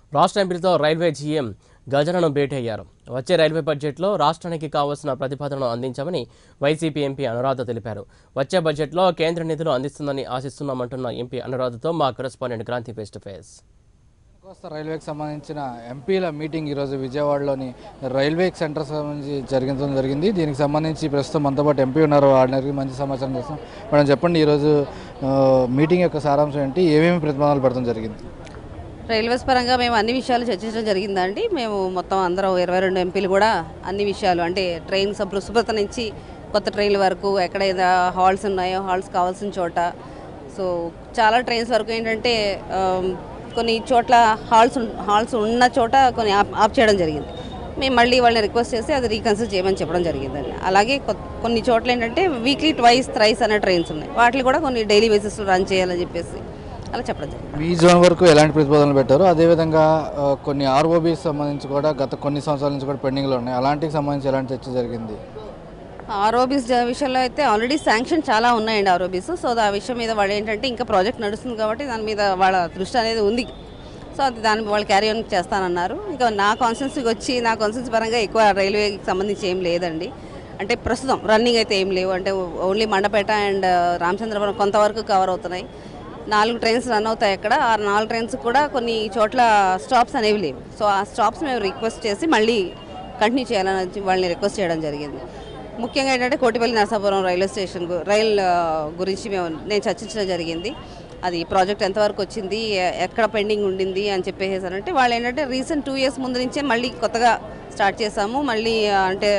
రాష్ట్ర ఎంపీలతో railway GM గజనను భేటీ అయ్యారు వచ్చే రైల్వే బడ్జెట్లో రాష్ట్రానికి కావాల్సిన ప్రతిపాదనను అందించామని వైసీపీ ఎంపీ అనురాధ తెలిపారు వచ్చే బడ్జెట్లో కేంద్ర నిధులు అందిస్తుందని ఆశిస్తున్నామంటున్న ఎంపీ అనురాధతో మా correspondent Kranti face to face Kostha రైల్వేకి సంబంధించిన ఎంపీల మీటింగ్ ఈరోజు విజయవాడలోని రైల్వే సెంటర్ సంబంధించి జరిగించడం జరిగింది దీనికి సంబంధించి ప్రస్తుతం మనతో పాటు ఎంపీ ఉన్నారు వాడికి మంచి సమాచారం చేస్తాం మేడం చెప్పండి ఈరోజు ఆ, మీటింగ్ యొక్క సారాంశం ఏంటి ఏమేమి ప్రతిపాదనలు పెడతాం జరిగింది రైల్వేస్ పరంగా మేము అన్ని విషయాలు చర్చించడం జరిగిందండి మేము మొత్తం అందరం ఇరవై రెండు ఎంపీలు కూడా అన్ని విషయాలు అంటే ట్రైన్ శుభ్ర శుభ్రత నుంచి కొత్త ట్రైన్ల వరకు ఎక్కడైనా హాల్స్ ఉన్నాయో హాల్స్ కావాల్సిన చోట సో చాలా ట్రైన్స్ వరకు ఏంటంటే ఆమ్, కొన్ని చోట్ల హాల్స్ ఉన్- హాల్స్ ఉన్న చోట కొన్ని ఆప్ ఆప్ చేయడం జరిగింది మేము మళ్ళీ వాళ్ళని రిక్వెస్ట్ చేసి అది రీకన్సిడర్ చేయమని చెప్పడం జరిగిందండి అలాగే కొ- కొన్ని చోట్ల ఏంటంటే వీక్లీ ట్వైస్ థ్రైస్ అనే ట్రైన్స్ ఉన్నాయి వాటిని కూడా కొన్ని డైలీ బేసిస్లో రన్ చేయాలని చెప్పేసి అలా చెప్పడం జరిగింది మీ జోన్ వరకు ఎలాంటి ప్రతిపాదనలు పెట్టారు అదేవిధంగా ఆ, కొన్ని ఆర్ఓబీకి సంబంధించి కూడా గత కొన్ని సంవత్సరాల నుంచి కూడా పెండింగ్లో ఉన్నాయి అలాంటికి సంబంధించి ఎలాంటి చర్చ జరిగింది ఆర్ఓబీస్ విషయంలో అయితే ఆల్రెడీ శాంక్షన్ చాలా ఉన్నాయండి ఆర్ఓబీస్ సో ఆ విషయం మీద వాళ్ళు ఏంటంటే ఇంకా ప్రాజెక్ట్ నడుస్తుంది కాబట్టి దాని మీద వాళ్ళ దృష్టి అనేది ఉంది సో అది దాన్ని వాళ్ళు క్యారీ ఆన్ చేస్తానన్నారు ఇంకా నా కాన్స్టెన్సీకి వచ్చి నా కాన్స్టెన్సీ పరంగా ఎక్కువ రైల్వేకి సంబంధించి ఏం లేదండి అంటే ప్రస్తుతం రన్నింగ్ అయితే ఏం లేవు అంటే ఓన్లీ మండపేట అండ్ రామచంద్రపురం కొంతవరకు కవర్ అవుతున్నాయి నాలుగు ట్రైన్స్ రన్ అవుతాయి అక్కడ ఆ నాలుగు ట్రైన్స్ కూడా కొన్ని చోట్ల స్టాప్స్ అనేవి లేవు సో ఆ స్టాప్స్ మేము రిక్వెస్ట్ చేసి మళ్ళీ కంటిన్యూ చేయాలని వాళ్ళని రిక్వెస్ట్ చేయడం జరిగింది ముఖ్యంగా ఏంటంటే కోటిపల్లి నరసాపురం రైల్వే స్టేషన్ గు- రైల్ ఆ, గురించి మేము నేను చర్చించడం జరిగింది అది ప్రాజెక్ట్ ఎంతవరకు వచ్చింది ఎ- ఎక్కడ పెండింగ్ ఉండింది అని చెప్పేసారంటే వాళ్ళు ఏంటంటే రీసెంట్ టూ ఇయర్స్ ముందు నుంచే మళ్ళీ కొత్తగా స్టార్ట్ చేసాము మళ్ళీ ఆ, అంటే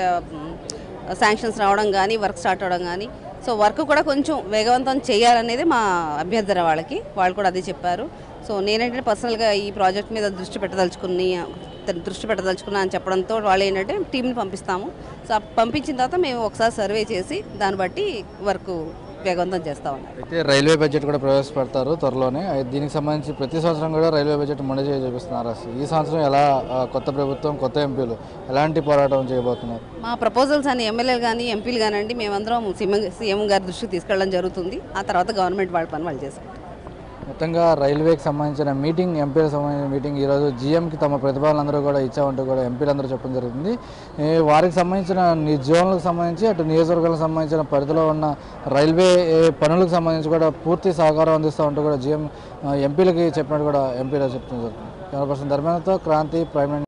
శాంక్షన్స్ రావడం కానీ వర్క్ స్టార్ట్ అవడం కానీ సో వర్క్ కూడా కొంచెం వేగవంతం చేయాలనేది మా అభ్యర్థన వాళ్ళకి వాళ్ళు కూడా అదే చెప్పారు సో నేనేంటంటే పర్సనల్గా ఈ ప్రాజెక్ట్ మీద దృష్టి పెట్టదలుచుకుని దృష్టి పెట్టదలుచుకున్నా అని చెప్పడంతో వాళ్ళు ఏంటంటే టీంని పంపిస్తాము సో ఆ పంపించిన తర్వాత మేము ఒకసారి సర్వే చేసి దాన్ని బట్టి వర్క్ వేగవంతం చేస్తా ఉన్నాం అయితే రైల్వే బడ్జెట్ కూడా ప్రవేశపెడతారు త్వరలోనే అయితే దీనికి సంబంధించి ప్రతి సంవత్సరం కూడా రైల్వే బడ్జెట్ మొండి చేయ చూపిస్తున్నారు అసలు ఈ సంవత్సరం ఎలా ఆ, కొత్త ప్రభుత్వం కొత్త ఎంపీలు ఎలాంటి పోరాటం చేయబోతున్నారు మా ప్రపోజల్స్ అని ఎమ్మెల్యేలు కానీ ఎంపీలు కానివ్వండి మేమందరం సీఎం సీఎం గారి దృష్టికి తీసుకెళ్ళడం జరుగుతుంది ఆ తర్వాత గవర్నమెంట్ వాళ్ళ పని వాళ్ళు చేస్తారు మొత్తంగా రైల్వేకి సంబంధించిన మీటింగ్ ఎంపీలకు సంబంధించిన మీటింగ్ ఈరోజు జీఎంకి తమ ప్రతిపాదనలందరూ కూడా ఇచ్చామంటూ కూడా ఎంపీలందరూ చెప్పడం జరుగుతుంది ఈ వారికి సంబంధించిన ని జోన్లకు సంబంధించి అటు నియోజకవర్గాలకు సంబంధించిన పరిధిలో ఉన్న రైల్వే ఏ, పనులకు సంబంధించి కూడా పూర్తి సహకారం అందిస్తామంటూ కూడా జీఎం ఆ, ఎంపీలకి చెప్పినట్టు కూడా ఎంపీలో చెప్తుంది జరుగుతుంది కెమెరా పర్సన్ ధర్మేంద్రతో క్రాంతి ప్రైమ్